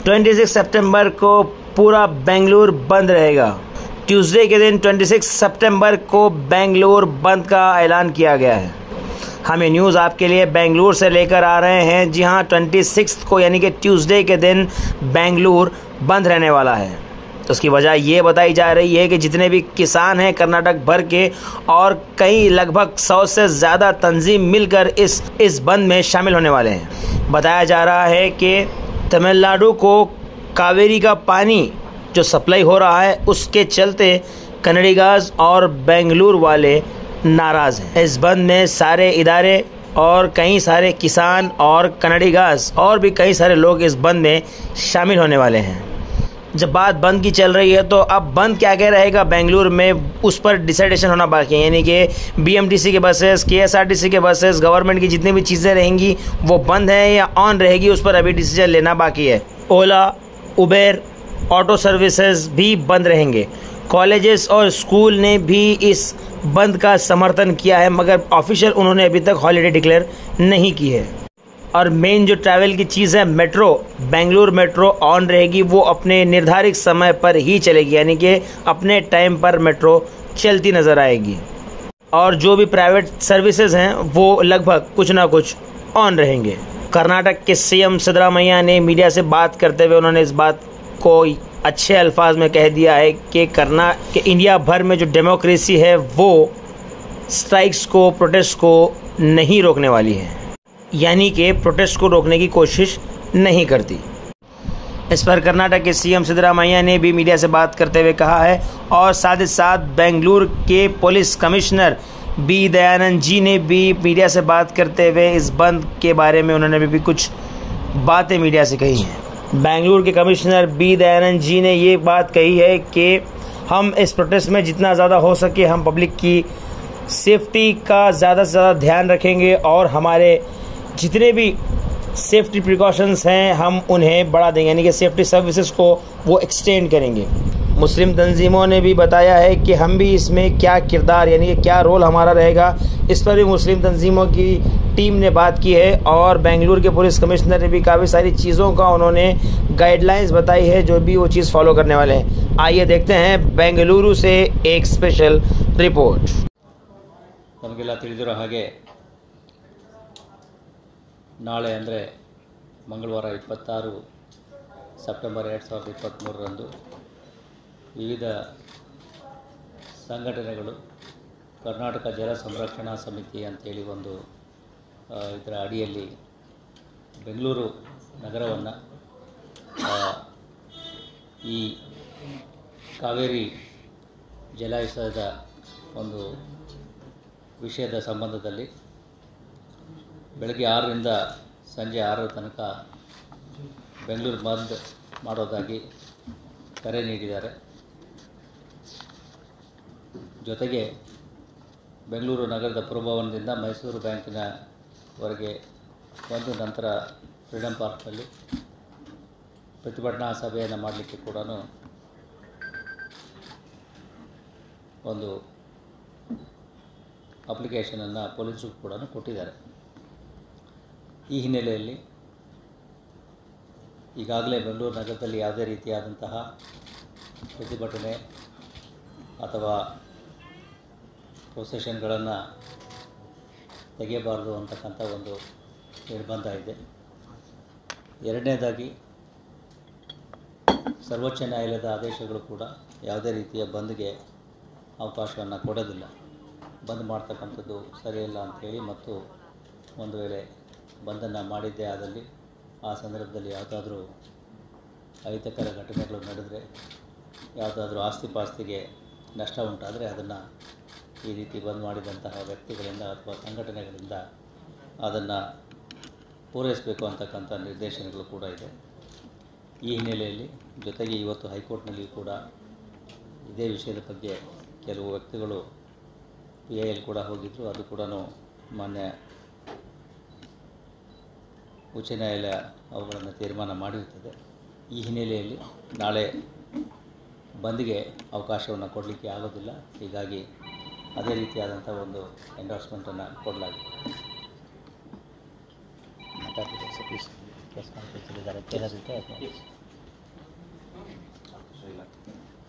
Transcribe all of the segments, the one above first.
26 सितंबर को पूरा बेंगलुरु बंद रहेगा ट्यूसडे के दिन 26 सितंबर को बेंगलुरु बंद का ऐलान किया गया है हम ये न्यूज़ आपके लिए बेंगलुरु से लेकर आ रहे हैं जी हाँ ट्वेंटी को यानी कि ट्यूसडे के दिन बेंगलुरु बंद रहने वाला है तो उसकी वजह ये बताई जा रही है कि जितने भी किसान हैं कर्नाटक भर के और कई लगभग सौ से ज़्यादा तंजीम मिलकर इस इस बंद में शामिल होने वाले हैं बताया जा रहा है कि तमिलनाडु को कावेरी का पानी जो सप्लाई हो रहा है उसके चलते कन्नड़ीगाज और बेंगलुरु वाले नाराज़ हैं इस बंद में सारे इदारे और कई सारे किसान और कन्नड़ीगाज और भी कई सारे लोग इस बंद में शामिल होने वाले हैं जब बात बंद की चल रही है तो अब बंद क्या क्या रहेगा बेंगलुरु में उस पर डिसाइडेशन होना बाकी है यानी कि बीएमटीसी के बसेस केएसआरटीसी के बसेस गवर्नमेंट की जितनी भी चीज़ें रहेंगी वो बंद है या ऑन रहेगी उस पर अभी डिसीजन लेना बाकी है ओला उबेर ऑटो सर्विसेज भी बंद रहेंगे कॉलेजेस और स्कूल ने भी इस बंद का समर्थन किया है मगर ऑफिशियल उन्होंने अभी तक हॉलीडे डिक्लेयर नहीं की है और मेन जो ट्रैवल की चीज़ है मेट्रो बेंगलुरु मेट्रो ऑन रहेगी वो अपने निर्धारित समय पर ही चलेगी यानी कि अपने टाइम पर मेट्रो चलती नज़र आएगी और जो भी प्राइवेट सर्विसेज हैं वो लगभग कुछ ना कुछ ऑन रहेंगे कर्नाटक के सीएम सिद्धरामैया ने मीडिया से बात करते हुए उन्होंने इस बात को अच्छे अल्फाज में कह दिया है कि करना कि इंडिया भर में जो डेमोक्रेसी है वो स्ट्राइक्स को प्रोटेस्ट को नहीं रोकने वाली है यानी कि प्रोटेस्ट को रोकने की कोशिश नहीं करती इस पर कर्नाटक के सीएम सिद्धरामैया ने भी मीडिया से बात करते हुए कहा है और साथ ही साथ बेंगलुरु के police commissioner B Dayanand ji ने भी मीडिया से बात करते हुए इस बंद के बारे में उन्होंने भी, भी कुछ बातें मीडिया से कही हैं बेंगलुरु के कमिश्नर बी दयानंद जी ने ये बात कही है कि हम इस प्रोटेस्ट में जितना ज़्यादा हो सके हम पब्लिक की सेफ्टी का ज़्यादा से ज़्यादा ध्यान रखेंगे और हमारे जितने भी सेफ्टी प्रिकॉशंस हैं हम उन्हें बढ़ा देंगे यानी कि सेफ्टी सर्विसेज को वो एक्सटेंड करेंगे मुस्लिम तंजीमों ने भी बताया है कि हम भी इसमें क्या किरदार यानी कि क्या रोल हमारा रहेगा इस पर भी मुस्लिम तंजीमों की टीम ने बात की है और बेंगलुरु के पुलिस कमिश्नर ने भी काफ़ी सारी चीज़ों का उन्होंने गाइडलाइंस बताई है जो भी वो चीज़ फॉलो करने वाले हैं आइए देखते हैं बेंगलुरु से एक स्पेशल रिपोर्ट ನಮಗೆಲ್ಲ ತಿಳಿದಿರೋ ಹಾಗೆ ನಾಳೆ ಅಂದರೆ ಮಂಗಳವಾರ ಇಪ್ಪತ್ತಾರು ಸೆಪ್ಟೆಂಬರ್ ಎರಡು ಸಾವಿರದ ಇಪ್ಪತ್ತ್ಮೂರರಂದು ವಿವಿಧ ಸಂಘಟನೆಗಳು ಕರ್ನಾಟಕ ಜಲ ಸಂರಕ್ಷಣಾ ಸಮಿತಿ ಅಂತೇಳಿ ಒಂದು ಆ, ಇದರ ಅಡಿಯಲ್ಲಿ ಬೆಂಗಳೂರು ನಗರವನ್ನು ಈ ಕಾವೇರಿ ಜಲಾಶಯದ ಒಂದು ವಿಷಯದ ಸಂಬಂಧದಲ್ಲಿ ಬೆಳಗ್ಗೆ ಆರರಿಂದ ಸಂಜೆ ಆರರ ತನಕ ಬೆಂಗಳೂರು ಬಂದ್ ಮಾಡೋದಾಗಿ ಕರೆ ನೀಡಿದ್ದಾರೆ ಜೊತೆಗೆ ಬೆಂಗಳೂರು ನಗರದ ಪುರಭವನದಿಂದ ಮೈಸೂರು ಬ್ಯಾಂಕಿನವರೆಗೆ ಬಂದು ನಂತರ ಫ್ರೀಡಮ್ ಪಾರ್ಕ್ನಲ್ಲಿ ಪ್ರತಿಭಟನಾ ಸಭೆಯನ್ನು ಮಾಡಲಿಕ್ಕೆ ಕೂಡ ಒಂದು ಅಪ್ಲಿಕೇಶನನ್ನು ಪೊಲೀಸರು ಕೂಡ ಕೊಟ್ಟಿದ್ದಾರೆ ಈ ಹಿನ್ನೆಲೆಯಲ್ಲಿ ಈಗಾಗಲೇ ಬೆಂಗಳೂರು ನಗರದಲ್ಲಿ ಯಾವುದೇ ರೀತಿಯಾದಂತಹ ಪ್ರತಿಭಟನೆ ಅಥವಾ ಪ್ರೊಸೆಷನ್ಗಳನ್ನು ತೆಗೆಯಬಾರ್ದು ಅಂತಕ್ಕಂಥ ಒಂದು ನಿರ್ಬಂಧ ಇದೆ ಎರಡನೇದಾಗಿ ಸರ್ವೋಚ್ಚ ನ್ಯಾಯಾಲಯದ ಆದೇಶಗಳು ಕೂಡ ಯಾವುದೇ ರೀತಿಯ ಬಂದ್ಗೆ ಅವಕಾಶವನ್ನು ಕೊಡೋದಿಲ್ಲ ಬಂದ್ ಮಾಡ್ತಕ್ಕಂಥದ್ದು ಸರಿಯಿಲ್ಲ ಅಂಥೇಳಿ ಮತ್ತು ಒಂದು ವೇಳೆ ಬಂದನ್ನು ಮಾಡಿದ್ದೇ ಆದಲ್ಲಿ ಆ ಸಂದರ್ಭದಲ್ಲಿ ಯಾವುದಾದ್ರೂ ಅಹಿತಕರ ಘಟನೆಗಳು ನಡೆದರೆ ಯಾವುದಾದ್ರೂ ಆಸ್ತಿ ಪಾಸ್ತಿಗೆ ನಷ್ಟ ಉಂಟಾದರೆ ಅದನ್ನು ಈ ರೀತಿ ಬಂದ್ ಮಾಡಿದಂತಹ ವ್ಯಕ್ತಿಗಳಿಂದ ಅಥವಾ ಸಂಘಟನೆಗಳಿಂದ ಅದನ್ನು ಪೂರೈಸಬೇಕು ಅಂತಕ್ಕಂಥ ನಿರ್ದೇಶನಗಳು ಕೂಡ ಇದೆ ಈ ಹಿನ್ನೆಲೆಯಲ್ಲಿ ಜೊತೆಗೆ ಇವತ್ತು ಹೈಕೋರ್ಟ್ನಲ್ಲಿಯೂ ಕೂಡ ಇದೇ ವಿಷಯದ ಬಗ್ಗೆ ಕೆಲವು ವ್ಯಕ್ತಿಗಳು ಪಿ ಐ ಎಲ್ ಕೂಡ ಹೋಗಿದ್ದರು ಅದು ಕೂಡ ಮಾನ್ಯ ಉಚ್ಚ ನ್ಯಾಯಾಲಯ ಅವುಗಳನ್ನು ತೀರ್ಮಾನ ಮಾಡಿರುತ್ತದೆ ಈ ಹಿನ್ನೆಲೆಯಲ್ಲಿ ನಾಳೆ ಬಂದ್ಗೆ ಅವಕಾಶವನ್ನು ಕೊಡಲಿಕ್ಕೆ ಆಗೋದಿಲ್ಲ ಹೀಗಾಗಿ ಅದೇ ರೀತಿಯಾದಂಥ ಒಂದು ಎಂಡೋರ್ಸ್ಮೆಂಟನ್ನು ಕೊಡಲಾಗಿದೆ ಮಾತಾಡ್ತಿದ್ದಾರೆ ಸತೀಶ್ ಪ್ರೆಸ್ ಕಾನ್ಫರೆನ್ಸಲ್ಲಿದ್ದಾರೆ ಏನಾದಿತ್ತು ಅಥವಾ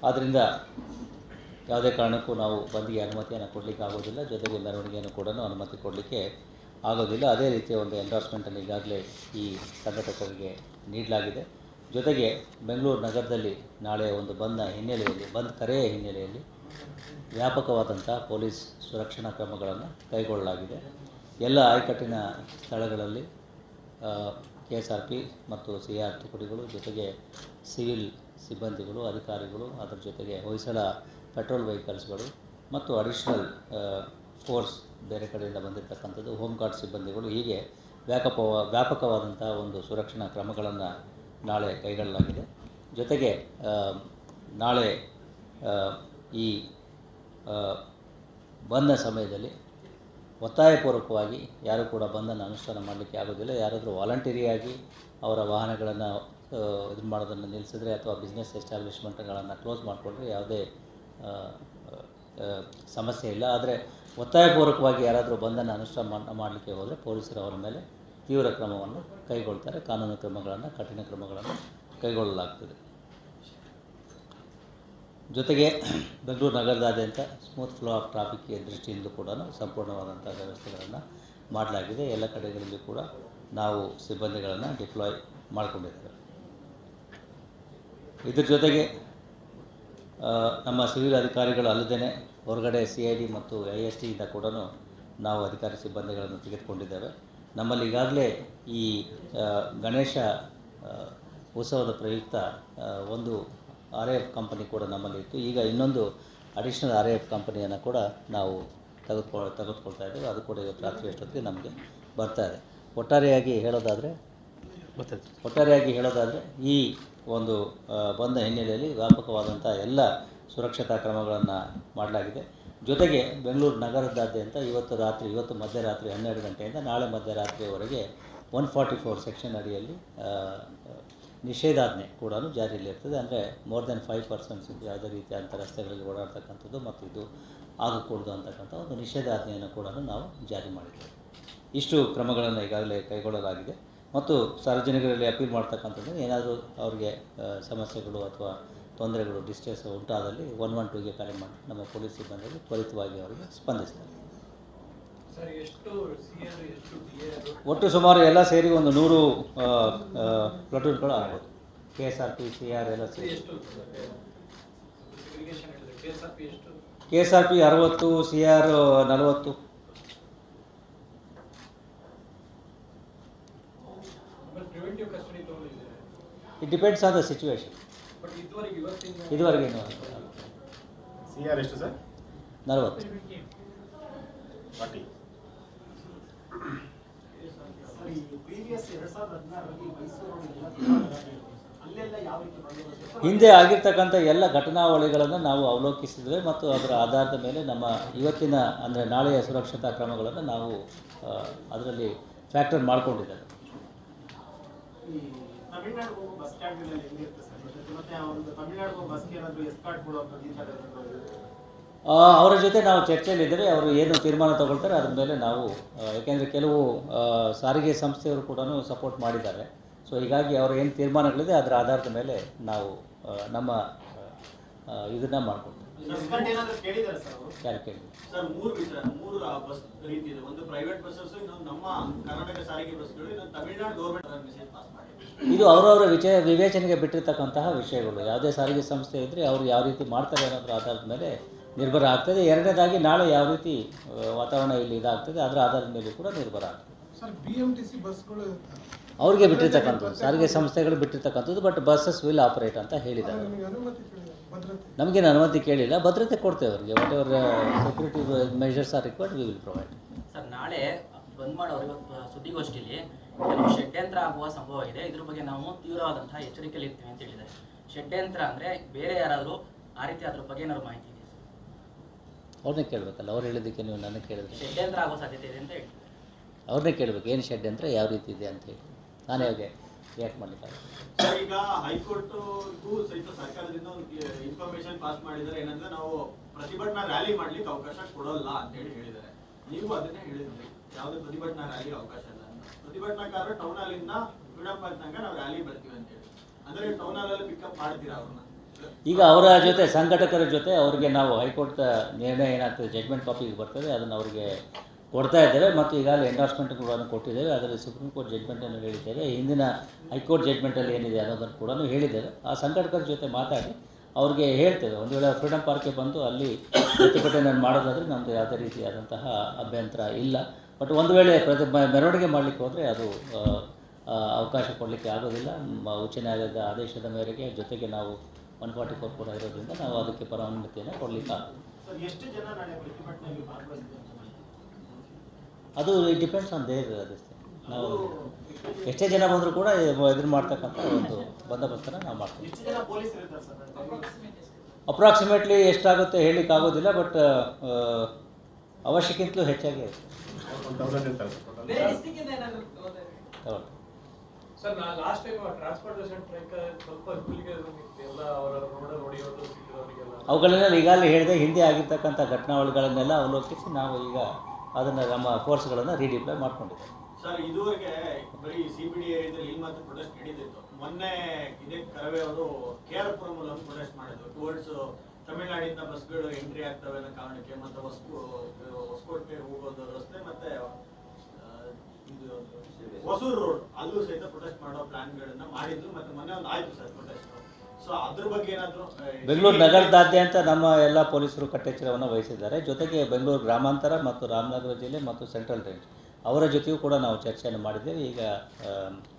ಆದ್ದರಿಂದ ಯಾವುದೇ ಕಾರಣಕ್ಕೂ ನಾವು ಬಂದ್ಗೆ ಅನುಮತಿಯನ್ನು ಕೊಡಲಿಕ್ಕೆ ಆಗೋದಿಲ್ಲ ಜೊತೆಗೆ ಮೆರವಣಿಗೆಯನ್ನು ಕೂಡ ಅನುಮತಿ ಕೊಡಲಿಕ್ಕೆ ಆಗೋದಿಲ್ಲ ಅದೇ ರೀತಿಯ ಒಂದು ಎಂಡೋರ್ಸ್ಮೆಂಟನ್ನು ಈಗಾಗಲೇ ಈ ಸಂಘಟಕರಿಗೆ ನೀಡಲಾಗಿದೆ ಜೊತೆಗೆ ಬೆಂಗಳೂರು ನಗರದಲ್ಲಿ ನಾಳೆ ಒಂದು ಬಂದ್ನ ಹಿನ್ನೆಲೆಯಲ್ಲಿ ಬಂದ್ ಕರೆಯ ಹಿನ್ನೆಲೆಯಲ್ಲಿ ವ್ಯಾಪಕವಾದಂಥ ಪೊಲೀಸ್ ಸುರಕ್ಷಣಾ ಕ್ರಮಗಳನ್ನು ಕೈಗೊಳ್ಳಲಾಗಿದೆ ಎಲ್ಲ ಆಯಕಟ್ಟಿನ ಸ್ಥಳಗಳಲ್ಲಿ ಕೆ ಎಸ್ ಆರ್ ಪಿ ಮತ್ತು ಸಿ ಆರ್ ತುಕಡಿಗಳು ಜೊತೆಗೆ ಸಿವಿಲ್ ಸಿಬ್ಬಂದಿಗಳು ಅಧಿಕಾರಿಗಳು ಅದರ ಜೊತೆಗೆ ಹೊಯ್ಸಳ ಪೆಟ್ರೋಲ್ ವೆಹಿಕಲ್ಸ್ಗಳು ಮತ್ತು ಅಡಿಷ್ನಲ್ ಫೋರ್ಸ್ ಬೇರೆ ಕಡೆಯಿಂದ ಬಂದಿರತಕ್ಕಂಥದ್ದು ಹೋಮ್ ಗಾರ್ಡ್ ಸಿಬ್ಬಂದಿಗಳು ಹೀಗೆ ವ್ಯಾಪಕ ವ್ಯಾಪಕವಾದಂಥ ಒಂದು ಸುರಕ್ಷಣಾ ಕ್ರಮಗಳನ್ನು ನಾಳೆ ಕೈಗೊಳ್ಳಲಾಗಿದೆ ಜೊತೆಗೆ ಆ, ನಾಳೆ ಆ, ಈ ಆ, ಬಂದ ಸಮಯದಲ್ಲಿ ಒತ್ತಾಯಪೂರ್ವಕವಾಗಿ ಯಾರೂ ಕೂಡ ಬಂದನ್ನು ಅನುಷ್ಠಾನ ಮಾಡಲಿಕ್ಕೆ ಆಗೋದಿಲ್ಲ ಯಾರಾದರೂ ವಾಲಂಟರಿಯಾಗಿ ಅವರ ವಾಹನಗಳನ್ನು ಇದು ಮಾಡೋದನ್ನು ನಿಲ್ಲಿಸಿದ್ರೆ ಅಥವಾ ಬಿಸ್ನೆಸ್ ಎಸ್ಟಾಬ್ಲಿಷ್ಮೆಂಟ್ಗಳನ್ನು ಕ್ಲೋಸ್ ಮಾಡಿಕೊಂಡ್ರೆ ಯಾವುದೇ ಆ, ಆ, ಸಮಸ್ಯೆ ಇಲ್ಲ ಆದರೆ ಒತ್ತಾಯಪೂರ್ವಕವಾಗಿ ಯಾರಾದರೂ ಬಂದನ್ನು ಅನುಷ್ಠಾನ ಮಾಡ್- ಮಾಡಲಿಕ್ಕೆ ಹೋದರೆ ಪೊಲೀಸರು ಅವರ ಮೇಲೆ ತೀವ್ರ ಕ್ರಮವನ್ನು ಕೈಗೊಳ್ತಾರೆ ಕಾನೂನು ಕ್ರಮಗಳನ್ನು ಕಠಿಣ ಕ್ರಮಗಳನ್ನು ಕೈಗೊಳ್ಳಲಾಗ್ತದೆ ಜೊತೆಗೆ ಬೆಂಗಳೂರು ನಗರದಾದ್ಯಂತ ಸ್ಮೂತ್ ಫ್ಲೋ ಆಫ್ ಟ್ರಾಫಿಕ್ ದೃಷ್ಟಿಯಿಂದ ಕೂಡ ಸಂಪೂರ್ಣವಾದಂಥ ವ್ಯವಸ್ಥೆಗಳನ್ನು ಮಾಡಲಾಗಿದೆ ಎಲ್ಲ ಕಡೆಗಳಲ್ಲಿ ಕೂಡ ನಾವು ಸಿಬ್ಬಂದಿಗಳನ್ನು ಡಿಪ್ಲಾಯ್ ಮಾಡಿಕೊಂಡಿದ್ದೇವೆ ಇದ್ರ ಜೊತೆಗೆ ಆ, ನಮ್ಮ ಸಿವಿಲ್ ಅಧಿಕಾರಿಗಳು ಅಲ್ಲದೇ ಹೊರಗಡೆ ಸಿ ಐ ಡಿ ಮತ್ತು ಐ ಎಸ್ ಟಿಯಿಂದ ಕೂಡ ನಾವು ಅಧಿಕಾರಿ ಸಿಬ್ಬಂದಿಗಳನ್ನು ತೆಗೆದುಕೊಂಡಿದ್ದೇವೆ ನಮ್ಮಲ್ಲಿ ಈಗಾಗಲೇ ಈ ಆ, ಗಣೇಶ ಆ, ಉತ್ಸವದ ಪ್ರಯುಕ್ತ ಆ, ಒಂದು ಆರ್ ಎಫ್ ಕಂಪನಿ ಕೂಡ ನಮ್ಮಲ್ಲಿ ಇತ್ತು ಈಗ ಇನ್ನೊಂದು ಅಡಿಷ್ನಲ್ ಆರ್ ಎಫ್ ಕಂಪನಿಯನ್ನು ಕೂಡ ನಾವು ತೆಗೆದುಕೊ ತೆಗೆದುಕೊಳ್ತಾ ಇದ್ದೇವೆ ಅದು ಕೂಡ ಇವತ್ತು ರಾತ್ರಿ ಅಷ್ಟೊತ್ತಿಗೆ ನಮಗೆ ಬರ್ತಾ ಇದೆ ಒಟ್ಟಾರೆಯಾಗಿ ಹೇಳೋದಾದರೆ ಒಟ್ಟಾರೆಯಾಗಿ ಹೇಳೋದಾದರೆ ಈ ಒಂದು ಆ, ಬಂದ ಹಿನ್ನೆಲೆಯಲ್ಲಿ ವ್ಯಾಪಕವಾದಂಥ ಎಲ್ಲ ಸುರಕ್ಷತಾ ಕ್ರಮಗಳನ್ನು ಮಾಡಲಾಗಿದೆ ಜೊತೆಗೆ ಬೆಂಗಳೂರು ನಗರದಾದ್ಯಂತ ಇವತ್ತು ರಾತ್ರಿ ಇವತ್ತು ಮಧ್ಯರಾತ್ರಿ ಹನ್ನೆರಡು ಗಂಟೆಯಿಂದ ನಾಳೆ ಮಧ್ಯರಾತ್ರಿಯವರೆಗೆ ಒನ್ ಫಾರ್ಟಿ ಫೋರ್ ಸೆಕ್ಷನ್ ಅಡಿಯಲ್ಲಿ ಆ, ನಿಷೇಧಾಜ್ಞೆ ಕೂಡ ಜಾರಿಯಲ್ಲಿರ್ತದೆ ಅಂದರೆ ಮೋರ್ ದೆನ್ ಫೈವ್ ಪರ್ಸೆಂಟ್ಸ್ ಯಾವುದೇ ರೀತಿಯ ಅಂಥ ರಸ್ತೆಗಳಲ್ಲಿ ಓಡಾಡ್ತಕ್ಕಂಥದ್ದು ಮತ್ತು ಇದು ಆಗಕೂಡದು ಅಂತಕ್ಕಂಥ ಒಂದು ನಿಷೇಧಾಜ್ಞೆಯನ್ನು ಕೂಡ ನಾವು ಜಾರಿ ಮಾಡಿದ್ದೇವೆ ಇಷ್ಟು ಕ್ರಮಗಳನ್ನು ಈಗಾಗಲೇ ಕೈಗೊಳ್ಳಲಾಗಿದೆ ಮತ್ತು ಸಾರ್ವಜನಿಕರಲ್ಲಿ ಅಪೀಲ್ ಮಾಡ್ತಕ್ಕಂಥದ್ದು ಏನಾದರೂ ಅವ್ರಿಗೆ ಆ, ಸಮಸ್ಯೆಗಳು ಅಥವಾ ತೊಂದರೆಗಳು ಡಿಸ್ಟ್ರೆಸ್ ಉಂಟಾದಲ್ಲಿ ಒನ್ ಒನ್ ಟೂಗೆ ಕರೆ ಮಾಡಿ ನಮ್ಮ ಪೊಲೀಸ್ ಸಿಬ್ಬಂದಿಗಳು ತ್ವರಿತವಾಗಿ ಅವರಿಗೆ ಸ್ಪಂದಿಸ್ತಾರೆ ಸರ್ ಎಷ್ಟು ಸಿ ಆರ್ ಎಷ್ಟು ಡಿ ಆರ್ ಒಟ್ಟು ಸುಮಾರು ಎಲ್ಲ ಸೇರಿ ಒಂದು ನೂರು ಪ್ಲಟೂನ್ಗಳು ಆಗ್ಬೋದು K S R P C R ಎಲ್ಲ ಸೇರಿ ಎಷ್ಟು ಸೆಗ್ರಿಗೇಷನ್ ಹೇಳಿದ್ರೆ ಕೆ ಎಸ್ ಆರ್ ಪಿ ಎಷ್ಟು ಕೆ ಎಸ್ ಆರ್ ಪಿ ಅರವತ್ತು ಸಿ ಆರ್ ನಲವತ್ತು ಆಮೇಲೆ ಪ್ರಿವೆಂಟಿವ್ ಕಸ್ಟಡಿ ತೊಗೊಂಡಿದ್ದಾರೆ it depends on the situation but ಇದುವರೆಗೆ ಇವತ್ತಿನ ಇದುವರೆಗೆ ಸಿ ಆರ್ ಎಷ್ಟು ಸರ್ ನಲವತ್ತು ಫಾರ್ಟಿ ಪ್ರೀವಿಯಸ್ ಎರಡ್ ಸಾವಿರದ ಹದಿನಾರರಲ್ಲಿ ಮೈಸೂರು ಅಲ್ಲೆಲ್ಲ ಯಾವ ರೀತಿ ಬಂದೋಬಸ್ತ್ ಹಿಂದೆ ಆಗಿರ್ತಕ್ಕಂಥ ಎಲ್ಲ ಘಟನಾವಳಿಗಳನ್ನು ನಾವು ಅವಲೋಕಿಸಿದ್ವಿ ಮತ್ತು ಅದರ ಆಧಾರದ ಮೇಲೆ ನಮ್ಮ ಇವತ್ತಿನ ಅಂದರೆ ನಾಳೆಯ ಸುರಕ್ಷತಾ ಕ್ರಮಗಳನ್ನು ನಾವು ಅದರಲ್ಲಿ ಫ್ಯಾಕ್ಟರ್ ಮಾಡ್ಕೊಂಡಿದ್ದೇವೆ ಈ ತಮಿಳ್ನಾಡು ಹೋಗೋ ಬಸ್ ಸ್ಟ್ಯಾಂಡ್ಗಳಲ್ಲಿ ಹೆಂಗಿರುತ್ತೆ ಸರ್ ಮತ್ತೆ ಮತ್ತೆ ಆ ಒಂದು ತಮಿಳ್ನಾಡು ಹೋಗೋ ಬಸ್ಗೆ ಏನಾದ್ರು ಎಸ್ಕಾರ್ಟ್ ಕೊಡುವಂಥದ್ದು ಈ ಥರ ಏನಾದ್ರು ಆ, ಅವರ ಜೊತೆ ನಾವು ಚರ್ಚೆಯಲ್ಲಿದ್ದರೆ ಅವರು ಏನು ತೀರ್ಮಾನ ತಗೊಳ್ತಾರೆ ಅದ್ರ ಮೇಲೆ ನಾವು ಆ, ಯಾಕೆಂದರೆ ಕೆಲವು ಆ, ಸಾರಿಗೆ ಸಂಸ್ಥೆಯವರು ಕೂಡ ಸಪೋರ್ಟ್ ಮಾಡಿದ್ದಾರೆ ಸೊ ಹೀಗಾಗಿ ಅವರು ಏನು ತೀರ್ಮಾನಗಳಿದೆ ಅದರ ಆಧಾರದ ಮೇಲೆ ನಾವು ಆ, ನಮ್ಮ ಇದನ್ನು ಮಾಡ್ಕೊಳ್ತೇವೆ ಎಸ್ಕಾರ್ಟ್ ಏನಾದ್ರು ಕೇಳಿದ್ದಾರೆ ಸರ್ ಅವರು ಕ್ಯಾಲ್ಕುಲೇಟ್ ಸರ್ ಮೂರು ವಿಚಾರ ಮೂರು ಆ ಬಸ್ ರೀತಿ ಇದೆ ಒಂದು ಪ್ರೈವೇಟ್ ಬಸ್ಸಸ್ ಇನ್ನೊಂದು ನಮ್ಮ ಕರ್ನಾಟಕ ಸಾರಿಗೆ ಬಸ್ಗಳು ಇನ್ನೊಂದು ತಮಿಳ್ನಾಡು ಗೌರ್ಮೆಂಟ್ ಮೆಸೇಜ್ ಪಾಸ್ ಮಾಡಿ ಇದು ಅವರವರ ವಿಚಯ ವಿವೇಚನೆಗೆ ಬಿಟ್ಟಿರ್ತಕ್ಕಂತಹ ವಿಷಯಗಳು ಯಾವುದೇ ಸಾರಿಗೆ ಸಂಸ್ಥೆ ಇದ್ದರೆ ಅವರು ಯಾವ ರೀತಿ ಮಾಡ್ತಾರೆ ಅನ್ನೋದ್ರ ಆಧಾರದ ಮೇಲೆ ನಿರ್ಭರ ಆಗ್ತದೆ ಎರಡನೇದಾಗಿ ನಾಳೆ ಯಾವ ರೀತಿ ಆ, ವಾತಾವರಣ ಇಲ್ಲಿ ಇದಾಗ್ತದೆ ಅದರ ಆಧಾರದ ಮೇಲೆ ಕೂಡ ನಿರ್ಭರ ಆಗ್ತದೆ sir B M T C ಬಸ್ಗಳು ಅವ್ರಿಗೆ ಬಿಟ್ಟಿರ್ತಕ್ಕಂಥದ್ದು ಸಾರಿಗೆ ಸಂಸ್ಥೆಗಳು ಬಿಟ್ಟಿರ್ತಕ್ಕಂಥದ್ದು ಬಟ್ ಬಸ್ಸಸ್ ವಿಲ್ ಆಪರೇಟ್ ಅಂತ ಹೇಳಿದ್ದಾರೆ ನಿಮಗೆ ಅನುಮತಿ ಕೇಳಿದೆ ಭದ್ರತೆ ನಮಗೇನು ಅನುಮತಿ ಕೇಳಿಲ್ಲ ಭದ್ರತೆ ಕೊಡ್ತೇವೆ ಅವರಿಗೆ whatever security measures are required we will provide sir ನಾಳೆ ಬಂದ್ ಮಾಡೋರು ಇವತ್ತು ಸುದ್ದಿಗೋಷ್ಠಿಯಲ್ಲಿ ಕೆಲವು ಷಡ್ಯಂತ್ರ ಆಗುವ ಸಂಭವ ಇದೆ ಇದ್ರ ಬಗ್ಗೆ ನಾವು ತೀವ್ರವಾದಂತಹ ಎಚ್ಚರಿಕೆಯಲ್ಲಿ ಇರ್ತೀವಿ ಅಂತ ಹೇಳಿದ್ದಾರೆ ಷಡ್ಯಂತ್ರ ಅಂದ್ರೆ ಬೇರೆ ಯಾರಾದರೂ ಆ ರೀತಿ ಅದ್ರ ಬಗ್ಗೆ ಏನಾದ್ರು ಮಾಹಿತಿ ಇದೆ ಅವ್ರನ್ನೇ ಕೇಳಬೇಕಲ್ಲ ಅವ್ರು ಹೇಳಿದ್ದಕ್ಕೆ ನೀವು ನನ್ನ ಕೇಳಿದ್ರೆ ಷಡ್ಯಂತ್ರ ಆಗೋ ಸಾಧ್ಯತೆ ಇದೆ ಅಂತ ಹೇಳಿ ಅವ್ರನ್ನೇ ಕೇಳಬೇಕು ಏನು ಶೆಡ್ ಅಂತ ಯಾವ ರೀತಿ ಇದೆ ಅಂತ ಹೇಳಿ ನಾನೇ ಹೇಗೆ ರಿಯಾಕ್ಟ್ ಮಾಡಲಿಕ್ಕಾಗುತ್ತೆ ಸರ್ ಈಗ ಹೈಕೋರ್ಟ್ಗೂ ಸಹಿತ ಸರ್ಕಾರದಿಂದ ಒಂದು ಇನ್ಫಾರ್ಮೇಶನ್ ಪಾಸ್ ಮಾಡಿದ್ದಾರೆ ಏನಂದ್ರೆ ನಾವು ಪ್ರತಿಭಟನಾ ರ್ಯಾಲಿ ಮಾಡ್ಲಿಕ್ಕೆ ಅವಕಾಶ ಕೊಡೋಲ್ಲ ಅಂತ ಹೇಳಿ ಹೇಳಿದ್ದಾರೆ ನೀವು ಅದನ್ನೇ ಹೇಳಿದ್ರಿ ಯಾವುದೇ ಪ್ರತಿಭಟನಾ ರ್ಯಾಲಿಗೆ ಅವಕಾಶ ಇಲ್ಲ ಅಂತ ಪ್ರತಿಭಟನಾಕಾರರು ಟೌನ್ ಹಾಲಿಂದ ಫ್ರೀಡಂ ಪಾರ್ಕ್ ತನಕ ನಾವು ರ್ಯಾಲಿ ಬರ್ತೀವಿ ಅಂತ ಹೇಳಿ ಅಂದ್ರೆ ಟೌನ್ ಹಾಲಲ್ಲಿ ಪಿಕಪ್ ಮಾಡ್ತೀರಾ ಅವ್ರನ್ನ ಈಗ ಅವರ ಜೊತೆ ಸಂಘಟಕರ ಜೊತೆ ಅವರಿಗೆ ನಾವು ಹೈಕೋರ್ಟ್ ನಿರ್ಣಯ ಏನಾಗ್ತದೆ ಜಡ್ಮೆಂಟ್ ಕಾಪಿಗೆ ಬರ್ತದೆ ಅದನ್ನು ಅವರಿಗೆ ಕೊಡ್ತಾ ಇದ್ದೇವೆ ಮತ್ತು ಈಗಾಗಲೇ ಎಂಡಾರ್ಸ್ಮೆಂಟ್ ಕೂಡ ಕೊಟ್ಟಿದ್ದೇವೆ ಅದರಲ್ಲಿ ಸುಪ್ರೀಂ ಕೋರ್ಟ್ ಜಡ್ಮೆಂಟನ್ನು ಹೇಳಿದ್ದೇವೆ ಹಿಂದಿನ ಹೈಕೋರ್ಟ್ ಜಡ್ಮೆಂಟಲ್ಲಿ ಏನಿದೆ ಅನ್ನೋದನ್ನು ಕೂಡ ಹೇಳಿದ್ದೇವೆ ಆ ಸಂಘಟಕರ ಜೊತೆ ಮಾತಾಡಿ ಅವ್ರಿಗೆ ಹೇಳ್ತೇವೆ ಒಂದು ವೇಳೆ ಫ್ರೀಡಮ್ ಪಾರ್ಕ್ಗೆ ಬಂದು ಅಲ್ಲಿ ಪ್ರತಿಭಟನೆ ಮಾಡೋದಾದರೆ ನಮ್ಮದು ಯಾವುದೇ ರೀತಿಯಾದಂತಹ ಅಭ್ಯಂತರ ಇಲ್ಲ ಬಟ್ ಒಂದು ವೇಳೆ ಪ್ರತಿ ಮ- ಮೆರವಣಿಗೆ ಮಾಡಲಿಕ್ಕೆ ಹೋದರೆ ಅದು ಆ, ಆ, ಅವಕಾಶ ಕೊಡಲಿಕ್ಕೆ ಆಗೋದಿಲ್ಲ ಮ- ಉಚ್ಚ ನ್ಯಾಯಾಲಯದ ಆದೇಶದ ಮೇರೆಗೆ ಜೊತೆಗೆ ನಾವು ಒನ್ ಫಾರ್ಟಿ ಫೋರ್ ಕೂಡ ಇರೋದ್ರಿಂದ ನಾವು ಅದಕ್ಕೆ ಪರವಾನಗಿಯನ್ನು ಕೊಡಲಿಕ್ಕೆ ಆಗೋದಿಲ್ಲ ಸರ್ ಎಷ್ಟು ಜನ ನಾಳೆ ಪ್ರತಿಭಟನೆಯಲ್ಲಿ ಭಾಗವಹಿಸ್ತಾರೆ ಅಂತ ಮಾಹಿತಿ? ಅದು ಡಿಪೆಂಡ್ಸ್ ಆನ್ ದೇರ್ ದಿಸ್ ನಾವು ಎಷ್ಟೇ ಜನ ಬಂದರೂ ಕೂಡ ಇದನ್ನು ಮಾಡ್ತಕ್ಕಂಥ ಒಂದು ಬಂದೋಬಸ್ತನ್ನು ನಾವು ಮಾಡ್ತೀವಿ ಎಷ್ಟು ಜನ ಪೊಲೀಸರು ಇರ್ತಾರೆ ಸರ್ ಅಪ್ರಾಕ್ಸಿಮೇಟ್ಲಿ ಎಷ್ಟಾಗುತ್ತೆ ಹೇಳಲಿಕ್ಕೆ ಆಗೋದಿಲ್ಲ ಬಟ್ ಅವಶ್ಯಕ್ಕಿಂತಲೂ ಹೆಚ್ಚಾಗಿ ಇರುತ್ತೆ. ಒಂದು ತೌಸಂಡ್ ಇರ್ತಾರೆ ಸರ್ ಟೋಟಲ್ ತಗೊಳ್ಳಿ. ಸರ್ ನಾ ಲಾಸ್ಟ್ ಟೈಮ್ ಟ್ರಾನ್ಸ್ಪೋರ್ಟೇಷನ್ ಟ್ರೈಕ್ ಸ್ವಲ್ಪ ಹುಲ್ಲಿಗೆ ಎಲ್ಲ ಅವರ ರೋಡ ಹೊಡೆಯೋದು ಸಿಕ್ಕಿದವರಿಗೆಲ್ಲ ಅವುಗಳನ್ನೆಲ್ಲ ಈಗಾಗಲೇ ಹೇಳಿದೆ ಹಿಂದೆ ಆಗಿರ್ತಕ್ಕಂಥ ಘಟನಾವಳಿಗಳನ್ನೆಲ್ಲ ಅವಲೋಕಿಸಿ ನಾವು ಈಗ ಅದನ್ನು ನಮ್ಮ ಫೋರ್ಸ್ಗಳನ್ನು ರೀಡಿಪ್ಲೈ ಮಾಡ್ಕೊಂಡಿದ್ದೇವೆ ಸರ್ ಇದುವರೆಗೆ ಬರೀ ಸಿ ಬಿ ಡಿ ಏರಿಯಾದಲ್ಲಿ ಇಲ್ಲಿ ಮಾತ್ರ ಪ್ರೊಟೆಸ್ಟ್ ನಡೀತಿತ್ತು ಮೊನ್ನೆ ಇದೇ ಕರವೇ ಅವರು ಕೆ ಆರ್ ಪುರಂ ಒಂದು ಪ್ರೊಟೆಸ್ಟ್ ಮಾಡಿದ್ರು ಟುವರ್ಡ್ಸ್ ತಮಿಳುನಾಡಿಂದ ಬಸ್ಗಳು ಎಂಟ್ರಿ ಆಗ್ತವೆ ಅನ್ನೋ ಕಾರಣಕ್ಕೆ ಮತ್ತೆ ಹೊಸಕೋ ಹೊಸಕೋಟೆ ಹೋಗೋದು ರಸ್ತೆ ಮತ್ತೆ ಆ, ಇದು ಹೊಸೂರು ರೋಡ್ ಅಲ್ಲೂ ಸಹಿತ ಪ್ರೊಟೆಸ್ಟ್ ಮಾಡೋ ಪ್ಲಾನ್ಗಳನ್ನ ಮಾಡಿದ್ರು ಮತ್ತೆ ಮೊನ್ನೆ ಒಂದು ಆಯ್ತು ಸರ್ ಪ್ರೊಟೆಸ್ಟ್ ಸೊ ಅದ್ರ ಬಗ್ಗೆ ಏನಾದ್ರು ಆ, ಬೆಂಗಳೂರು ನಗರದಾದ್ಯಂತ ನಮ್ಮ ಎಲ್ಲ ಪೊಲೀಸರು ಕಟ್ಟೆಚ್ಚರವನ್ನು ವಹಿಸಿದ್ದಾರೆ ಜೊತೆಗೆ ಬೆಂಗಳೂರು ಗ್ರಾಮಾಂತರ ಮತ್ತು ರಾಮನಗರ ಜಿಲ್ಲೆ ಮತ್ತು ಸೆಂಟ್ರಲ್ ರೇಂಜ್ ಅವರ ಜೊತೆಯೂ ಕೂಡ ನಾವು ಚರ್ಚೆಯನ್ನು ಮಾಡಿದ್ದೇವೆ ಈಗ ಆ,